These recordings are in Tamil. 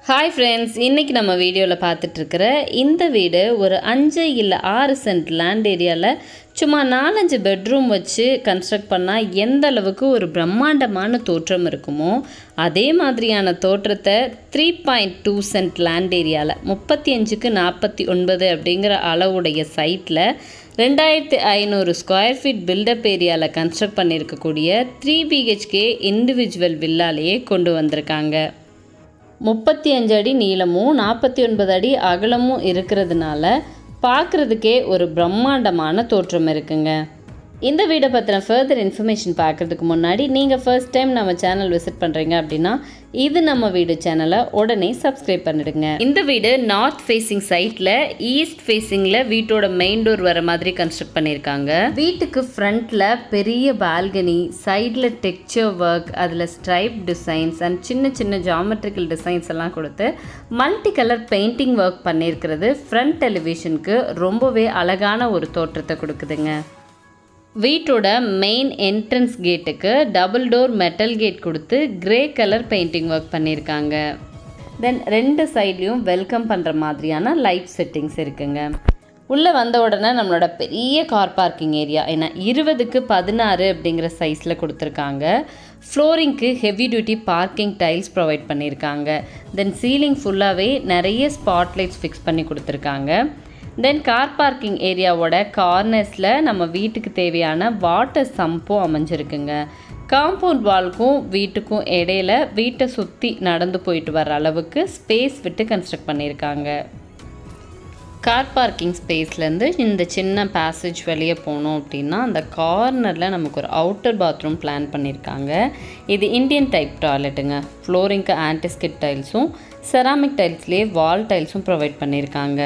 ஹாய் ஃப்ரெண்ட்ஸ் இன்றைக்கி நம்ம வீடியோவில் பார்த்துட்ருக்கிற இந்த வீடு ஒரு அஞ்சு இல்லை ஆறு சென்ட் லேண்ட் ஏரியாவில் சும்மா நாலஞ்சு பெட்ரூம் வச்சு கன்ஸ்ட்ரக்ட் பண்ணால் எந்த அளவுக்கு ஒரு பிரம்மாண்டமான தோற்றம் இருக்குமோ அதே மாதிரியான தோற்றத்தை three point two cent land ஏரியாவில் முப்பத்தி அஞ்சுக்கு நாற்பத்தி ஒன்பது அப்படிங்கிற அளவுடைய சைட்டில் ரெண்டாயிரத்தி ஐநூறு ஸ்கொயர் ஃபீட் பில்டப் ஏரியாவில் கன்ஸ்ட்ரக்ட் பண்ணியிருக்கக்கூடிய த்ரீ பிஹெச்கே இண்டிவிஜுவல் வில்லாலேயே கொண்டு வந்திருக்காங்க முப்பத்தி அஞ்சு அடி நீளமும் நாற்பத்தி ஒன்பது அடி அகலமும் இருக்கிறதுனால பார்க்குறதுக்கே ஒரு பிரம்மாண்டமான தோற்றம் இருக்குங்க இந்த வீடை பற்றின ஃபர்தர் இன்ஃபர்மேஷன் பார்க்குறதுக்கு முன்னாடி நீங்கள் ஃபர்ஸ்ட் டைம் நம்ம சேனல் விசிட் பண்ணுறீங்க அப்படின்னா இது நம்ம வீடு சேனலை உடனே சப்ஸ்கிரைப் பண்ணிடுங்க இந்த வீடு நார்த் ஃபேஸிங் சைட்டில் ஈஸ்ட் ஃபேஸிங்கில் வீட்டோட மெயின் டோர் வர மாதிரி கன்ஸ்ட்ரக்ட் பண்ணியிருக்காங்க வீட்டுக்கு ஃப்ரண்ட்டில் பெரிய பால்கனி சைடில் டெக்ஸ்சர் ஒர்க் அதில் ஸ்ட்ரைப் டிசைன்ஸ் அண்ட் சின்ன சின்ன ஜாமெட்ரிக்கல் டிசைன்ஸ் எல்லாம் கொடுத்து மல்டி கலர் பெயிண்டிங் ஒர்க் பண்ணியிருக்கிறது ஃப்ரண்ட் டெலிவிஷனுக்கு ரொம்பவே அழகான ஒரு தோற்றத்தை கொடுக்குதுங்க வீட்டோட மெயின் என்ட்ரன்ஸ் கேட்டுக்கு டபுள் டோர் மெட்டல் கேட் கொடுத்து கிரே கலர் பெயிண்டிங் ஒர்க் பண்ணியிருக்காங்க தென் ரெண்டு சைட்லேயும் வெல்கம் பண்ணுற மாதிரியான லைட் செட்டிங்ஸ் இருக்குங்க உள்ளே வந்த உடனே நம்மளோட பெரிய கார் பார்க்கிங் ஏரியா ஏன்னா இருபதுக்கு பதினாறு அப்படிங்கிற சைஸில் கொடுத்துருக்காங்க ஃப்ளோரிங்க்கு heavy duty parking tiles provide பண்ணியிருக்காங்க தென் சீலிங் ஃபுல்லாகவே நிறைய ஸ்பாட்லைட்ஸ் ஃபிக்ஸ் பண்ணி கொடுத்துருக்காங்க தென் கார் பார்க்கிங் ஏரியாவோட கார்னர்ஸில் நம்ம வீட்டுக்கு தேவையான வாட்டர் சம்பும் அமைஞ்சிருக்குங்க காம்பவுண்ட் வால்க்கும் வீட்டுக்கும் இடையில வீட்டை சுற்றி நடந்து போயிட்டு வர அளவுக்கு ஸ்பேஸ் விட்டு கன்ஸ்ட்ரக்ட் பண்ணியிருக்காங்க கார் பார்க்கிங் ஸ்பேஸ்லேருந்து இந்த சின்ன பேசேஜ் வெளியே போனோம் அப்படின்னா அந்த கார்னரில் நமக்கு ஒரு அவுட்டர் பாத்ரூம் பிளான் பண்ணியிருக்காங்க இது இந்தியன் டைப் டாய்லெட்டுங்க ஃப்ளோரிங்க்கு ஆன்டிஸ்கிட் டைல்ஸும் செராமிக் டைல்ஸ்லேயே வால் டைல்ஸும் ப்ரொவைட் பண்ணியிருக்காங்க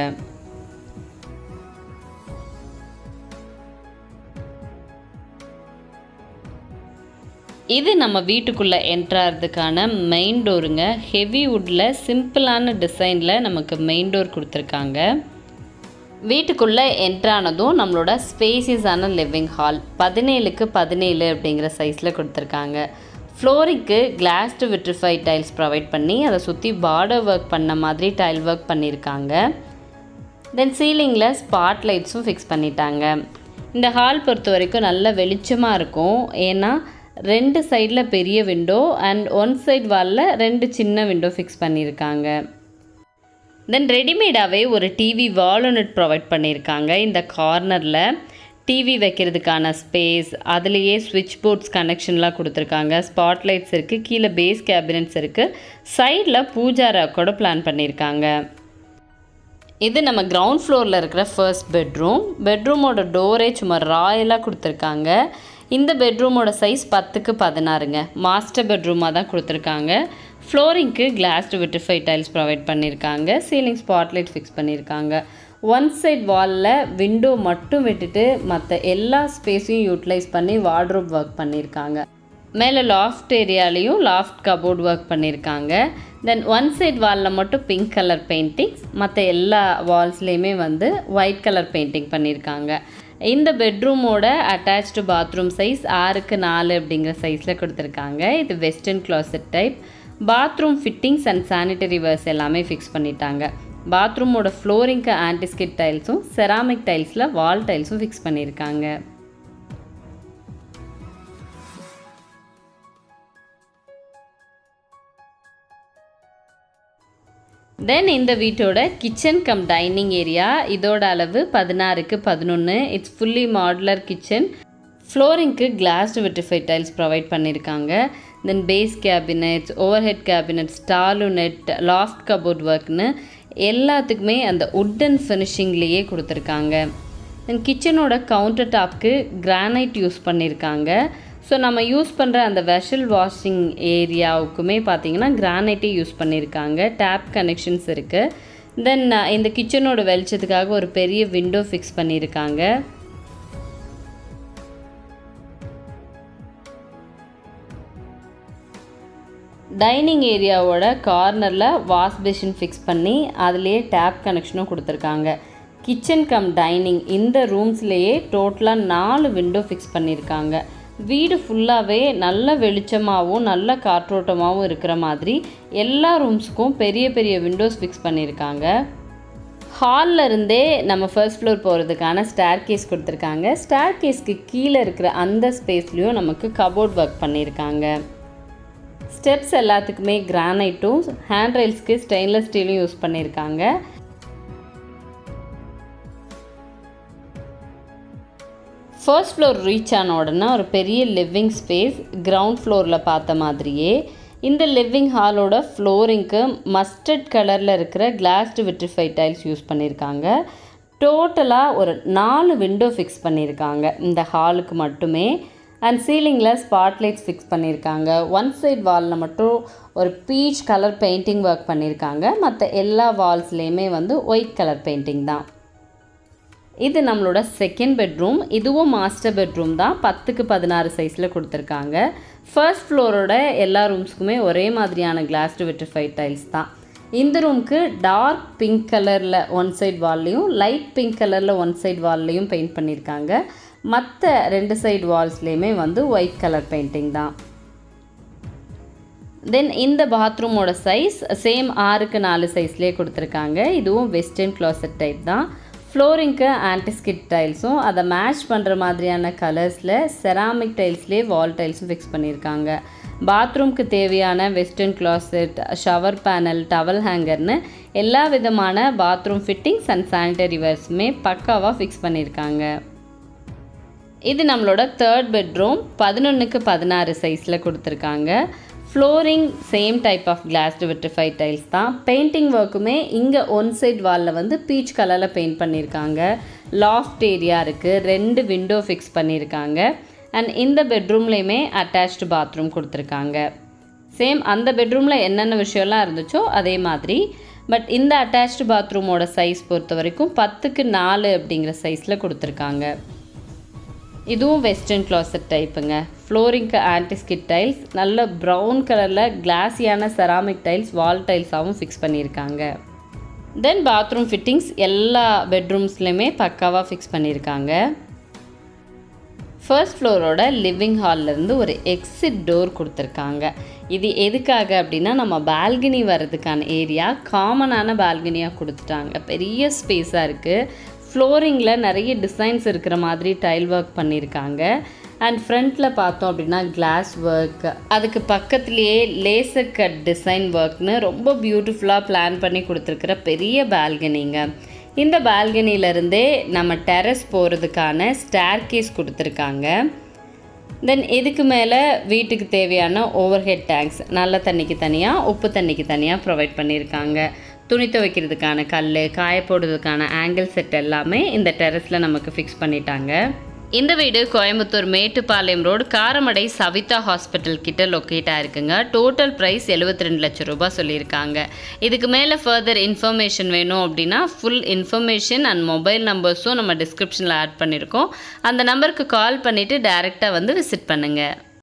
இது நம்ம வீட்டுக்குள்ளே என்ட்ராகிறதுக்கான மெயின் டோருங்க ஹெவி வுட்டில் சிம்பிளான டிசைனில் நமக்கு மெயின் டோர் கொடுத்துருக்காங்க வீட்டுக்குள்ளே என்ட்ரானதும் நம்மளோட ஸ்பேசியஸான லிவிங் ஹால் பதினேழுக்கு பதினேழு அப்படிங்கிற சைஸில் கொடுத்துருக்காங்க ஃப்ளோரிங்க்கு கிளாஸ்டு விட்ரிஃபை டைல்ஸ் ப்ரொவைட் பண்ணி அதை சுற்றி பார்டர் ஒர்க் பண்ண மாதிரி டைல் ஒர்க் பண்ணியிருக்காங்க தென் சீலிங்கில் ஸ்பாட் லைட்ஸும் ஃபிக்ஸ் பண்ணிட்டாங்க இந்த ஹால் பொறுத்த வரைக்கும் நல்ல வெளிச்சமாக இருக்கும் ஏன்னா ரெண்டு சைடில் பெரிய விண்டோ அண்ட் ஒன் சைட் வாலில் ரெண்டு சின்ன விண்டோ ஃபிக்ஸ் பண்ணியிருக்காங்க தென் ரெடிமேடாகவே ஒரு டிவி வால்யூனிட் ப்ரொவைட் பண்ணியிருக்காங்க இந்த கார்னரில் டிவி வைக்கிறதுக்கான ஸ்பேஸ் அதுலேயே ஸ்விட்ச் போர்ட்ஸ் கனெக்ஷன்லாம் கொடுத்துருக்காங்க ஸ்பாட்லைட்ஸ் இருக்குது கீழே பேஸ் கேபினட்ஸ் இருக்குது சைடில் பூஜா கூட பிளான் பண்ணியிருக்காங்க இது நம்ம கிரவுண்ட் ஃப்ளோரில் இருக்கிற ஃபர்ஸ்ட் பெட்ரூம் பெட்ரூமோட டோரே சும்மா ராயலாக கொடுத்துருக்காங்க இந்த பெட்ரூமோட சைஸ் பத்துக்கு பதினாறுங்க மாஸ்டர் பெட்ரூமாக தான் கொடுத்துருக்காங்க ஃப்ளோரிங்க்கு கிளாஸ்டு விட்ரிஃபை டைல்ஸ் ப்ரொவைட் பண்ணியிருக்காங்க சீலிங் ஸ்பாட்லைட் ஃபிக்ஸ் பண்ணியிருக்காங்க ஒன் சைட் வாலில் விண்டோ மட்டும் விட்டுட்டு மற்ற எல்லா ஸ்பேஸையும் யூட்டிலைஸ் பண்ணி வார்ட்ரோப் ஒர்க் பண்ணியிருக்காங்க மேலே லாஃப்ட் ஏரியாலையும் லாஃப்ட் கபோர்ட் ஒர்க் பண்ணியிருக்காங்க தென் ஒன் சைட் வாலில் மட்டும் பிங்க் கலர் பெயிண்டிங்ஸ் மற்ற எல்லா வால்ஸ்லேயுமே வந்து ஒயிட் கலர் பெயிண்டிங் பண்ணியிருக்காங்க இந்த பெட்ரூமோட அட்டாச்டு பாத்ரூம் சைஸ் ஆறுக்கு நாலு அப்படிங்கிற சைஸில் கொடுத்துருக்காங்க இது western closet type bathroom fittings and sanitary wares எல்லாமே ஃபிக்ஸ் பண்ணிட்டாங்க பாத்ரூமோட ஃப்ளோரிங்க்கு ஆன்டிஸ்கிட் டைல்ஸும் செராமிக் டைல்ஸில் வால் டைல்ஸும் ஃபிக்ஸ் பண்ணியிருக்காங்க தென் இந்த வீட்டோட கிச்சன் கம் டைனிங் ஏரியா இதோட அளவு பதினாறுக்கு பதினொன்று இட்ஸ் ஃபுல்லி மாடுலர் கிச்சன் ஃப்ளோரிங்க்கு கிளாஸ்டு விட்ரிஃபை டைல்ஸ் ப்ரொவைட் பண்ணியிருக்காங்க then base cabinets overhead cabinets tall unit loft cupboard ஒர்க்னு எல்லாத்துக்குமே அந்த உட்டன் ஃபினிஷிங்லேயே கொடுத்துருக்காங்க தென் கிச்சனோட கவுண்டர் டாப்க்கு கிரானைட் யூஸ் பண்ணியிருக்காங்க ஸோ நம்ம யூஸ் பண்ணுற அந்த வெஷல் வாஷிங் ஏரியாவுக்குமே பார்த்தீங்கன்னா கிரானைட்டே யூஸ் பண்ணியிருக்காங்க டேப் கனெக்ஷன்ஸ் இருக்குது தென் இந்த கிச்சனோட வெளிச்சத்துக்காக ஒரு பெரிய விண்டோ ஃபிக்ஸ் பண்ணியிருக்காங்க டைனிங் ஏரியாவோட கார்னரில் வாஷ் பேஷின் ஃபிக்ஸ் பண்ணி அதுலேயே டேப் கனெக்ஷனும் கொடுத்துருக்காங்க கிச்சன் கம் டைனிங் இந்த ரூம்ஸ்லேயே டோட்டலாக நாலு விண்டோ ஃபிக்ஸ் பண்ணியிருக்காங்க வீடு ஃபுல்லாகவே நல்ல வெளிச்சமாகவும் நல்ல காற்றோட்டமாகவும் இருக்கிற மாதிரி எல்லா ரூம்ஸுக்கும் பெரிய பெரிய விண்டோஸ் ஃபிக்ஸ் பண்ணியிருக்காங்க ஹாலில் இருந்தே நம்ம ஃபர்ஸ்ட் ஃப்ளோர் போகிறதுக்கான ஸ்டேர் கேஸ் கொடுத்துருக்காங்க ஸ்டேர் கேஸ்க்கு கீழே இருக்கிற அந்த ஸ்பேஸ்லேயும் நமக்கு கபோர்ட் ஒர்க் பண்ணியிருக்காங்க ஸ்டெப்ஸ் எல்லாத்துக்குமே கிரானைட்டும் ஹேண்ட் ரைல்ஸ்க்கு ஸ்டெயின்லெஸ் ஸ்டீலும் யூஸ் பண்ணியிருக்காங்க ஃபர்ஸ்ட் ஃப்ளோர் ரீச் ஆன உடனே ஒரு பெரிய லிவிங் ஸ்பேஸ் கிரவுண்ட் ஃப்ளோரில் பார்த்த மாதிரியே இந்த லிவிங் ஹாலோட ஃப்ளோரிங்க்கு மஸ்டர்ட் கலரில் இருக்கிற கிளாஸ்டு விட்ரிஃபை டைல்ஸ் யூஸ் பண்ணியிருக்காங்க டோட்டலாக ஒரு நாலு விண்டோ ஃபிக்ஸ் பண்ணியிருக்காங்க இந்த ஹாலுக்கு மட்டுமே அண்ட் சீலிங்கில் ஸ்பாட்லைட்ஸ் ஃபிக்ஸ் பண்ணியிருக்காங்க ஒன் சைட் வாலில் மட்டும் ஒரு பீச் கலர் பெயிண்டிங் ஒர்க் பண்ணியிருக்காங்க மற்ற எல்லா வால்ஸ்லேயுமே வந்து ஒயிட் கலர் பெயிண்டிங் தான் இது நம்மளோட செகண்ட் பெட்ரூம் இதுவும் மாஸ்டர் பெட்ரூம் தான் பத்துக்கு பதினாறு சைஸில் கொடுத்துருக்காங்க ஃபர்ஸ்ட் ஃப்ளோரோட எல்லா ரூம்ஸ்க்குமே ஒரே மாதிரியான கிளாஸ்டு விட்ரிஃபைட் டைல்ஸ் தான் இந்த ரூம்க்கு டார்க் பிங்க் கலரில் ஒன் சைட் வால்லையும் லைட் பிங்க் கலரில் ஒன் சைட் வால்லையும் பெயிண்ட் பண்ணியிருக்காங்க மற்ற ரெண்டு சைடு வால்ஸ்லேயுமே வந்து ஒயிட் கலர் பெயிண்டிங் தான் தென் இந்த பாத்ரூமோட சைஸ் சேம் ஆறுக்கு நாலு சைஸ்லேயே கொடுத்துருக்காங்க இதுவும் வெஸ்டர்ன் க்ளாசட் டைப் தான் ஃப்ளோரிங்க்கு ஆன்டிஸ்கிட் டைல்ஸும் அதை மேட்ச் பண்ணுற மாதிரியான கலர்ஸில் செராமிக் டைல்ஸ்லேயே வால் டைல்ஸும் ஃபிக்ஸ் பண்ணியிருக்காங்க பாத்ரூம்க்கு தேவையான western closet shower panel towel ஹேங்கர்னு எல்லா விதமான பாத்ரூம் ஃபிட்டிங்ஸ் அண்ட் சானிடரி வேர்ஸுமே பக்காவாக ஃபிக்ஸ் பண்ணியிருக்காங்க இது நம்மளோட தேர்ட் பெட்ரூம் பதினொன்றுக்கு பதினாறு சைஸில் கொடுத்துருக்காங்க flooring same type of glazed vitrified tiles தான் பெயிண்டிங் ஒர்க்குமே இங்கே ஒன் சைட் வாலில் வந்து பீச் கலரில் பெயிண்ட் பண்ணியிருக்காங்க லாஃப்ட் ஏரியா இருக்குது ரெண்டு விண்டோ ஃபிக்ஸ் பண்ணியிருக்காங்க அண்ட் இந்த பெட்ரூம்லேயுமே அட்டாச்டு பாத்ரூம் கொடுத்துருக்காங்க சேம் அந்த பெட்ரூமில் என்னென்ன விஷயம்லாம் இருந்துச்சோ அதே மாதிரி பட் இந்த அட்டாச்டு பாத்ரூமோட சைஸ் பொறுத்த வரைக்கும் பத்துக்கு நாலு அப்படிங்கிற சைஸில் கொடுத்துருக்காங்க இதுவும் வெஸ்டர்ன் கிளாசட் டைப்புங்க ஃப்ளோரிங்க்கு ஆன்டிஸ்கிட் டைல்ஸ் நல்ல ப்ரௌன் கலரில் கிளாஸியான செராமிக் டைல்ஸ் வால் டைல்ஸாகவும் ஃபிக்ஸ் பண்ணியிருக்காங்க தென் பாத்ரூம் ஃபிட்டிங்ஸ் எல்லா பெட்ரூம்ஸ்லையுமே பக்காவாக ஃபிக்ஸ் பண்ணியிருக்காங்க ஃபர்ஸ்ட் ஃப்ளோரோட லிவிங் ஹால்லேருந்து ஒரு எக்ஸிட் டோர் கொடுத்துருக்காங்க இது எதுக்காக அப்படின்னா நம்ம பால்கனி வர்றதுக்கான ஏரியா காமனான பால்கனியாக கொடுத்துட்டாங்க பெரிய ஸ்பேஸாக இருக்குது ஃப்ளோரிங்கில் நிறைய டிசைன்ஸ் இருக்கிற மாதிரி டைல் ஒர்க் பண்ணியிருக்காங்க அண்ட் ஃப்ரண்ட்டில் பார்த்தோம் அப்படின்னா கிளாஸ் ஒர்க் அதுக்கு பக்கத்துலேயே லேசர் கட் டிசைன் ஒர்க்னு ரொம்ப பியூட்டிஃபுல்லாக பிளான் பண்ணி கொடுத்துருக்குற பெரிய பால்கனிங்க இந்த பால்கனியிலேருந்தே நம்ம டெரஸ் போகிறதுக்கான ஸ்டேர் கேஸ் கொடுத்துருக்காங்க தென் இதுக்கு மேலே வீட்டுக்கு தேவையான ஓவர் ஹெட் டேங்க்ஸ் நல்ல தண்ணிக்கு தனியாக உப்பு தண்ணிக்கு தனியாக ப்ரொவைட் பண்ணியிருக்காங்க துணி துவைக்கிறதுக்கான கல் காய போடுறதுக்கான ஆங்கிள் செட் எல்லாமே இந்த டெரஸில் நமக்கு ஃபிக்ஸ் பண்ணிட்டாங்க இந்த வீடு கோயம்புத்தூர் மேட்டுப்பாளையம் ரோடு காரமடை சவிதா ஹாஸ்பிட்டல் கிட்ட லொக்கேட் ஆயிருக்குங்க டோட்டல் ப்ரைஸ் எழுபத்தி ரெண்டு லட்சம் ரூபாய் சொல்லியிருக்காங்க இதுக்கு மேலே ஃபர்தர் இன்ஃபர்மேஷன் வேணும் அப்படின்னா ஃபுல் இன்ஃபர்மேஷன் அண்ட் மொபைல் நம்பர்ஸும் நம்ம டிஸ்கிரிப்ஷனில் ஆட் பண்ணியிருக்கோம் அந்த நம்பருக்கு கால் பண்ணிவிட்டு டேரெக்டாக வந்து விசிட் பண்ணுங்கள்